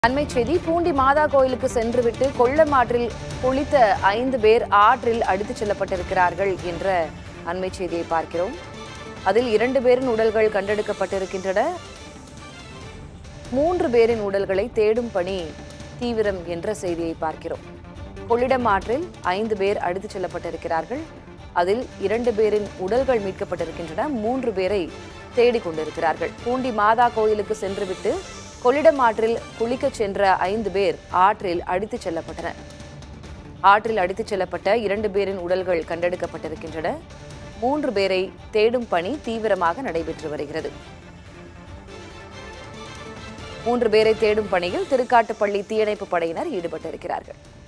அண்மை செய்தி பூண்டி மாதா கோயிலுக்கு சென்றுவிட்டு கொள்ளமாற்றில் குளித்த ஐந்து பேர் ஆற்றில் அடித்துச் செல்லப்பட்டிருக்கிறார்கள் என்ற அண்மை செய்தியை பார்க்கிறோம் அதில் இரண்டு பேரின் உடல்கள் கண்டெடுக்கப்பட்டிருக்கின்றன மூன்று பேரின் உடல்களை தேடும் பணி தீவிரம் என்ற செய்தியை பார்க்கிறோம் கொள்ளிடம் ஆற்றில் ஐந்து பேர் அடித்துச் செல்லப்பட்டிருக்கிறார்கள் அதில் இரண்டு பேரின் உடல்கள் மீட்கப்பட்டிருக்கின்றன மூன்று பேரை தேடிக் கொண்டிருக்கிறார்கள் பூண்டி மாதா கோயிலுக்கு சென்றுவிட்டு கொள்ளிடம் ஆற்றில் குளிக்கச் சென்ற ஐந்து பேர் ஆற்றில் அடித்துச் செல்லப்பட்டனர் ஆற்றில் அடித்துச் செல்லப்பட்ட இரண்டு பேரின் உடல்கள் கண்டெடுக்கப்பட்டிருக்கின்றன மூன்று பேரை தேடும் பணி தீவிரமாக நடைபெற்று வருகிறது மூன்று பேரை தேடும் பணியில் திருக்காட்டுப்பள்ளி தீயணைப்பு படையினர் ஈடுபட்டிருக்கிறார்கள்